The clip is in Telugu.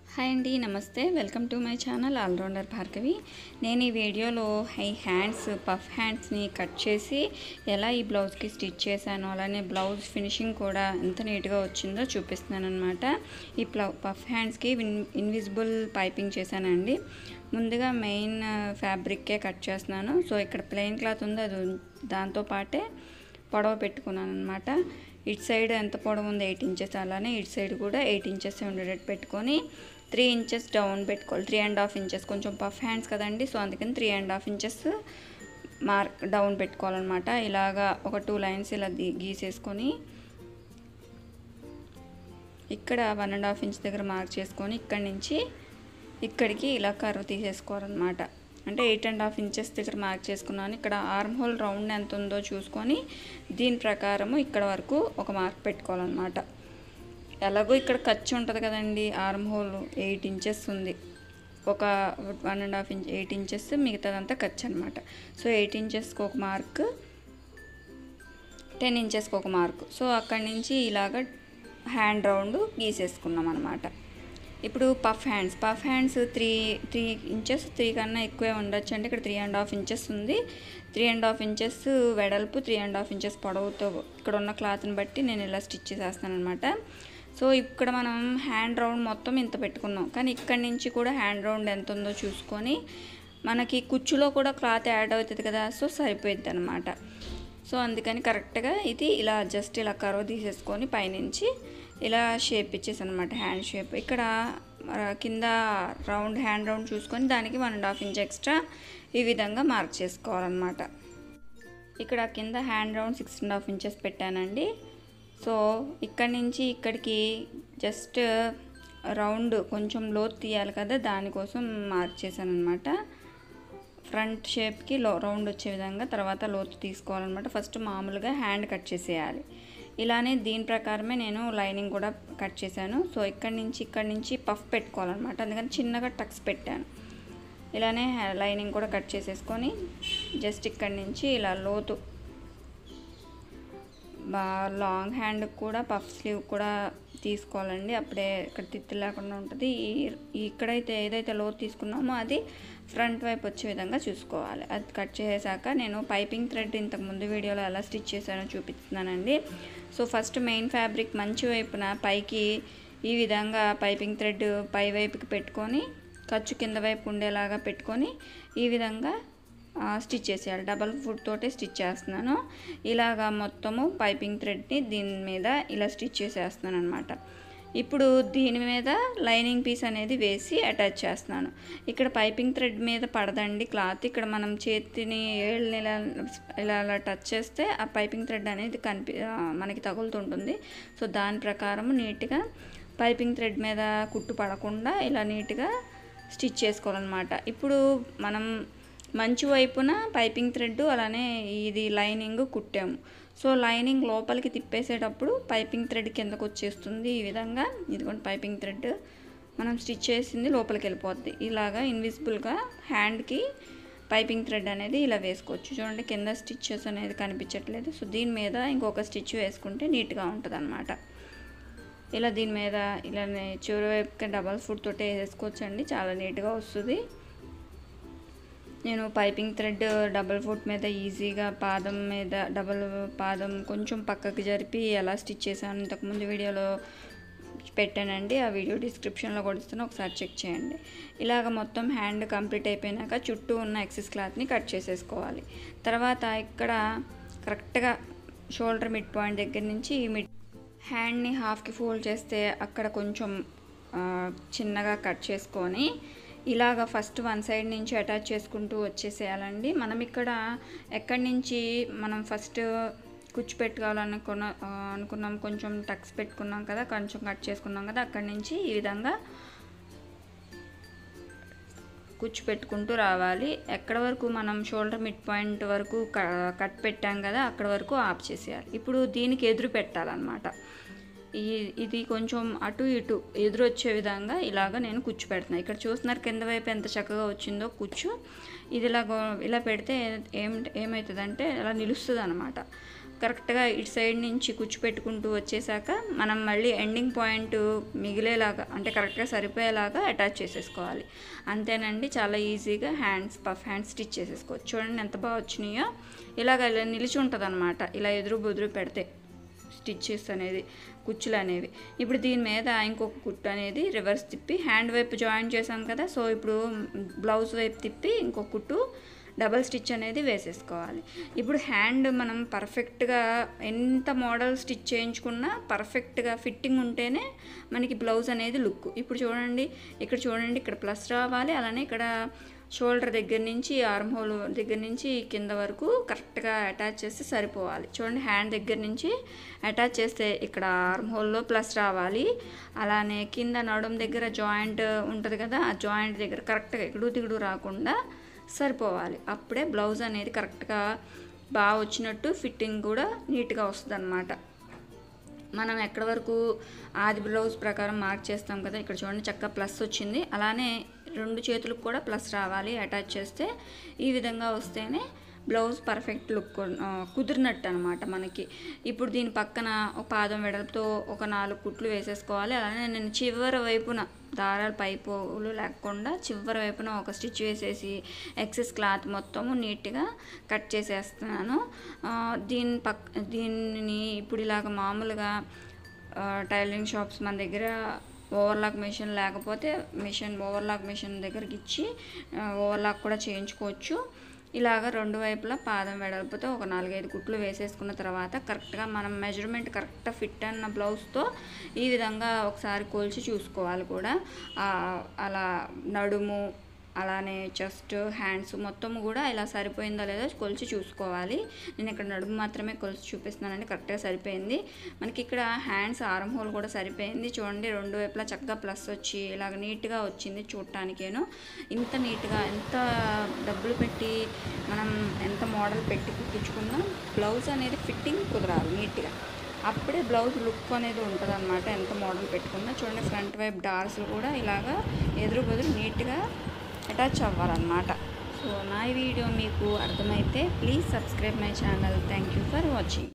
హాయ్ అండి నమస్తే welcome to my channel all rounder Bhargavi నేను ఈ వీడియోలో హై హ్యాండ్స్ పఫ్ హ్యాండ్స్ని కట్ చేసి ఎలా ఈ బ్లౌజ్కి స్టిచ్ చేశాను అలానే బ్లౌజ్ ఫినిషింగ్ కూడా ఎంత నీట్గా వచ్చిందో చూపిస్తున్నాను అనమాట ఈ ప్లవ్ పఫ్ హ్యాండ్స్కి ఇన్ ఇన్విజిబుల్ పైపింగ్ చేశానండి ముందుగా మెయిన్ ఫ్యాబ్రిక్కే కట్ చేస్తున్నాను సో ఇక్కడ ప్లెయిన్ క్లాత్ ఉందో అది దాంతో పాటే పొడవ పెట్టుకున్నాను అనమాట ఇటు సైడ్ ఎంత పొడవు ఉంది ఎయిట్ ఇంచెస్ అలానే ఇటు సైడ్ కూడా ఎయిట్ ఇంచెస్ ఉండేటట్టు పెట్టుకొని త్రీ ఇంచెస్ డౌన్ పెట్టుకోవాలి త్రీ అండ్ హాఫ్ ఇంచెస్ కొంచెం పఫ్ హ్యాండ్స్ కదండి సో అందుకని three and half inches mark down పెట్టుకోవాలన్నమాట ఇలాగా ఒక టూ లైన్స్ ఇలా ది- గీసేసుకొని ఇక్కడ వన్ అండ్ హాఫ్ ఇంచ్ దగ్గర మార్క్ చేసుకొని ఇక్కడి నుంచి ఇక్కడికి ఇలా కర్వ్ తీసేసుకోవాలన్నమాట అంటే ఎయిట్ అండ్ హాఫ్ ఇంచెస్ దగ్గర మార్క్ చేసుకున్నాను ఇక్కడ ఆర్మ్ హోల్ రౌండ్ ఎంత ఉందో చూసుకొని దీని ప్రకారము ఇక్కడ వరకు ఒక మార్క్ పెట్టుకోవాలన్నమాట ఎలాగో ఇక్కడ ఖర్చు ఉంటుంది కదండి ఆర్మ్ హోల్ ఎయిట్ ఇంచెస్ ఉంది ఒక one and half inch eight inches మిగతాదంతా ఖర్చు అనమాట సో ఎయిట్ ఇంచెస్కి ఒక మార్క్ టెన్ ఇంచెస్కి ఒక మార్క్ సో అక్కడి నుంచి ఇలాగ హ్యాండ్ రౌండ్ గీసేసుకున్నాం అనమాట ఇప్పుడు puff hands puff hands three three inches three కన్నా ఎక్కువే ఉండొచ్చు అంటే ఇక్కడ త్రీ అండ్ హాఫ్ ఇంచెస్ ఉంది త్రీ అండ్ హాఫ్ ఇంచెస్ వెడల్పు త్రీ అండ్ హాఫ్ ఇంచెస్ పొడవుతో ఇక్కడ ఉన్న క్లాత్ని బట్టి నేను ఇలా స్టిచ్ చేసేస్తాను అనమాట సో ఇక్కడ మనం హ్యాండ్ రౌండ్ మొత్తం ఇంత పెట్టుకున్నాం కానీ ఇక్కడి నుంచి కూడా హ్యాండ్ రౌండ్ ఎంత ఉందో చూసుకొని మనకి కుచ్చులో కూడా క్లాత్ యాడ్ అవుతుంది కదా సో సరిపోయిద్ది అనమాట సో అందుకని కరెక్ట్గా ఇది ఇలా జస్ట్ ఇలా కర్వ్ తీసేసుకొని పైనుంచి ఇలా షేప్ ఇచ్చేసాను అనమాట హ్యాండ్ షేప్ ఇక్కడ ఆ, కింద రౌండ్ హ్యాండ్ రౌండ్ చూసుకొని దానికి one and half inch extra ఈ విధంగా మార్క్ చేసుకోవాలన్నమాట ఇక్కడ కింద hand round six and half inches పెట్టానండి సో ఇక్కడి నుంచి ఇక్కడికి జస్ట్ రౌండ్ కొంచెం లోతు తీయాలి కదా దానికోసం మార్క్ చేశాను అనమాట ఫ్రంట్ షేప్కి లో రౌండ్ వచ్చే విధంగా తర్వాత లోతు తీసుకోవాలన్నమాట ఫస్ట్ మామూలుగా హ్యాండ్ కట్ చేసేయాలి ఇలానే దీని ప్రకారమే నేను లైనింగ్ కూడా కట్ చేశాను సో ఇక్కడి నుంచి ఇక్కడి నుంచి పఫ్ పెట్టుకోవాలన్నమాట అందుకని చిన్నగా టక్స్ పెట్టాను ఇలానే హ్యా- లైనింగ్ కూడా కట్ చేసేసుకొని జస్ట్ ఇక్కడి నుంచి ఇలా లోతు బా లాంగ్ హ్యాండ్ కూడా పఫ్ స్లీవ్ కూడా తీసుకోవాలండి అప్పుడే ఇక్కడ తిత్తి లేకుండా ఉంటుంది ఈ- ఇక్కడైతే ఏదైతే లోతు తీసుకున్నామో అది ఫ్రంట్ వైపు వచ్చే విధంగా చూసుకోవాలి అది కట్ చేసాక నేను పైపింగ్ థ్రెడ్ ఇంతకు ముందు వీడియోలో ఎలా స్టిచ్ చేశానో చూపిస్తున్నానండి సో ఫస్ట్ మెయిన్ ఫ్యాబ్రిక్ మంచి వైపున పైకి ఈ విధంగా పైపింగ్ థ్రెడ్ పై వైపుకి పెట్టుకొని ఖర్చు కింద వైపు ఉండేలాగా పెట్టుకొని ఈ విధంగా ఆ, స్టిచ్ చేసేయాలి డబల్ ఫుట్ తోటే స్టిచ్ చేస్తున్నాను ఇలాగా మొత్తము పైపింగ్ థ్రెడ్ని దీని మీద ఇలా స్టిచ్ చేసేస్తున్నాను అనమాట ఇప్పుడు దీని మీద లైనింగ్ పీస్ అనేది వేసి అటాచ్ చేస్తున్నాను ఇక్కడ పైపింగ్ థ్రెడ్ మీద పడదండి క్లాత్ ఇక్కడ మనం చేతిని ఏళ్ళని ఇలా ఇలా ఇలా టచ్ చేస్తే ఆ పైపింగ్ థ్రెడ్ అనేది కనిపి ఆ, మనకి తగులుతుంటుంది సో దాని ప్రకారం నీట్గా పైపింగ్ థ్రెడ్ మీద కుట్టు పడకుండా ఇలా నీట్గా స్టిచ్ చేసుకోవాలన్నమాట ఇప్పుడు మనం మంచి వైపున పైపింగ్ థ్రెడ్ అలానే ఇది లైనింగ్ కుట్టాము సో లైనింగ్ లోపలికి తిప్పేసేటప్పుడు పైపింగ్ థ్రెడ్ కిందకు వచ్చేస్తుంది ఈ విధంగా ఇదిగోండి పైపింగ్ థ్రెడ్ మనం స్టిచ్ చేసింది లోపలికి వెళ్ళిపోద్ది ఇలాగా ఇన్విజిబుల్గా హ్యాండ్కి పైపింగ్ థ్రెడ్ అనేది ఇలా వేసుకోవచ్చు చూడండి కింద స్టిచ్చెస్ అనేది కనిపించట్లేదు సో దీని మీద ఇంకొక స్టిచ్ వేసుకుంటే నీట్గా ఉంటుంది ఇలా దీని మీద ఇలా చివరి వైపుకి డబల్ ఫుట్ తోటి వేసుకోవచ్చు అండి చాలా నీట్గా వస్తుంది నేను పైపింగ్ థ్రెడ్ డబల్ ఫుట్ మీద ఈజీగా పాదం మీద డబల్ పాదం కొంచెం పక్కకి జరిపి ఎలా స్టిచ్ చేశాను ఇంతకుముందు వీడియోలో పెట్టానండి ఆ వీడియో డిస్క్రిప్షన్లో కూడా ఇస్తాను ఒకసారి చెక్ చేయండి ఇలాగ మొత్తం హ్యాండ్ కంప్లీట్ అయిపోయినాక చుట్టూ ఉన్న ఎక్సెస్ క్లాత్ని కట్ చేసేసుకోవాలి తర్వాత ఇక్కడ కరెక్ట్గా షోల్డర్ మిడ్ పాయింట్ దగ్గర నుంచి ఈ మిడ్ హ్యాండ్ని హాఫ్కి ఫోల్డ్ చేస్తే అక్కడ కొంచెం ఆ, చిన్నగా కట్ చేసుకొని ఇలాగ ఫస్ట్ వన్ సైడ్ నుంచి అటాచ్ చేసుకుంటూ వచ్చేసేయాలండి మనం ఇక్కడ ఎక్కడి నుంచి మనం ఫస్ట్ కుచ్చు పెట్టుకోవాలనుకున్న ఆ, అనుకున్నాం కొంచెం టక్స్ పెట్టుకున్నాం కదా కొంచెం కట్ చేసుకున్నాం కదా అక్కడి నుంచి ఈ విధంగా కుచ్చు పెట్టుకుంటూ రావాలి ఎక్కడ వరకు మనం షోల్డర్ మిడ్ పాయింట్ వరకు క- కట్ పెట్టాం కదా అక్కడ వరకు ఆఫ్ చేసేయాలి ఇప్పుడు దీనికి ఎదురు పెట్టాలన్నమాట ఈ ఇది కొంచెం అటు ఇటు ఎదురు వచ్చే విధంగా ఇలాగ నేను కుచ్చు పెడుతున్నాను ఇక్కడ చూస్తున్నారు కింద వైపు ఎంత చక్కగా వచ్చిందో కుచ్చు ఇది ఇలా గో- ఇలా పెడితే ఏం ఏమవుతుందంటే అలా నిలుస్తుంది అనమాట కరెక్ట్గా ఇటు సైడ్ నుంచి కుచ్చు పెట్టుకుంటూ వచ్చేసాక మనం మళ్ళీ ఎండింగ్ పాయింట్ మిగిలేలాగా అంటే కరెక్ట్గా సరిపోయేలాగా అటాచ్ చేసేసుకోవాలి అంతేనండి చాలా ఈజీగా హ్యాండ్స్ పఫ్ హ్యాండ్స్ స్టిచ్ చేసేసుకోవచ్చు చూడండి ఎంత బాగా వచ్చినాయో ఇలాగ ఇలా నిలిచి ఉంటుంది అనమాట ఇలా ఎదురు బుదురు పెడితే స్టిచ్చెస్ అనేది కుచ్చులు అనేవి ఇప్పుడు దీని మీద ఇంకొక కుట్టు అనేది రివర్స్ తిప్పి హ్యాండ్ వైపు జాయిన్ చేసాం కదా సో ఇప్పుడు బ్లౌజ్ వైపు తిప్పి ఇంకొక కుట్టు డబల్ స్టిచ్ అనేది వేసేసుకోవాలి ఇప్పుడు హ్యాండ్ మనం పర్ఫెక్ట్గా ఎంత మోడల్ స్టిచ్ చేయించుకున్నా పర్ఫెక్ట్గా ఫిట్టింగ్ ఉంటేనే మనకి బ్లౌజ్ అనేది లుక్ ఇప్పుడు చూడండి ఇక్కడ చూడండి ఇక్కడ ప్లస్ రావాలి అలానే ఇక్కడ షోల్డర్ దగ్గర నుంచి ఆర్మ్ హోల్ దగ్గర నుంచి కింద వరకు కరెక్ట్గా అటాచ్ చేస్తే సరిపోవాలి చూడండి హ్యాండ్ దగ్గర నుంచి అటాచ్ చేస్తే ఇక్కడ ఆర్మ్ హోల్లో ప్లస్ రావాలి అలానే కింద నడుం దగ్గర జాయింట్ ఉంటుంది కదా ఆ జాయింట్ దగ్గర కరెక్ట్గా ఎగుడు దిగుడు రాకుండా సరిపోవాలి అప్పుడే బ్లౌజ్ అనేది కరెక్ట్గా బాగా వచ్చినట్టు ఫిట్టింగ్ కూడా నీట్గా వస్తుంది అనమాట మనం ఎక్కడి వరకు ఆది బ్లౌజ్ ప్రకారం మార్క్ చేస్తాం కదా ఇక్కడ చూడండి చక్కగా ప్లస్ వచ్చింది అలానే రెండు చేతులకు కూడా ప్లస్ రావాలి అటాచ్ చేస్తే ఈ విధంగా వస్తేనే బ్లౌజ్ పర్ఫెక్ట్ లుక్ కుదిరినట్టు అనమాట మనకి ఇప్పుడు దీని పక్కన ఒక పాదం వెడల్పుతో ఒక నాలుగు కుట్లు వేసేసుకోవాలి అలానే నేను చివరి వైపున దారాలు పైపోలు లేకుండా చివరి వైపున ఒక స్టిచ్ వేసేసి ఎక్సెస్ క్లాత్ మొత్తము నీట్గా కట్ చేసేస్తున్నాను ఆ, దీని పక్ దీన్ని ఇప్పుడు ఇలాగ మామూలుగా ఆ, టైలరింగ్ షాప్స్ మన దగ్గర ఓవర్లాక్ మిషన్ లేకపోతే మిషన్ ఓవర్లాక్ మిషన్ దగ్గరికి ఇచ్చి ఆ, ఓవర్లాక్ కూడా చేయించుకోవచ్చు ఇలాగ రెండు వైపులా పాదం వెడల్పుతో ఒక నాలుగైదు కుట్లు వేసేసుకున్న తర్వాత కరెక్ట్గా మనం మెజర్మెంట్ కరెక్ట్గా ఫిట్ అన్న బ్లౌజ్తో ఈ విధంగా ఒకసారి కొలిచి చూసుకోవాలి కూడా ఆ, అలా నడుము అలానే చెస్ట్ హ్యాండ్స్ మొత్తం కూడా ఇలా సరిపోయిందో లేదో కొలిచి చూసుకోవాలి నేను ఇక్కడ నడుము మాత్రమే కొలిచి చూపిస్తున్నానండి కరెక్ట్గా సరిపోయింది మనకి ఇక్కడ హ్యాండ్స్ ఆర్మ్ హోల్ కూడా సరిపోయింది చూడండి రెండు వైపులా చక్కగా ప్లస్ వచ్చి ఇలాగ నీట్గా వచ్చింది చూడటానికేను ఇంత నీట్గా ఎంత డబ్బులు పెట్టి మనం ఎంత మోడల్ పెట్టి కుట్టించుకున్నా బ్లౌజ్ అనేది ఫిట్టింగ్ కుదరాలి నీట్గా అప్పుడే బ్లౌజ్ లుక్ అనేది ఉంటుంది అనమాట ఎంత మోడల్ పెట్టుకున్నా చూడండి ఫ్రంట్ వైపు డార్స్ కూడా ఇలాగా ఎదురు బదురు నీట్గా అటాచ్ అవ్వాలన్నమాట సో నా ఈ వీడియో మీకు అర్థమైతే please subscribe my channel thank you for watching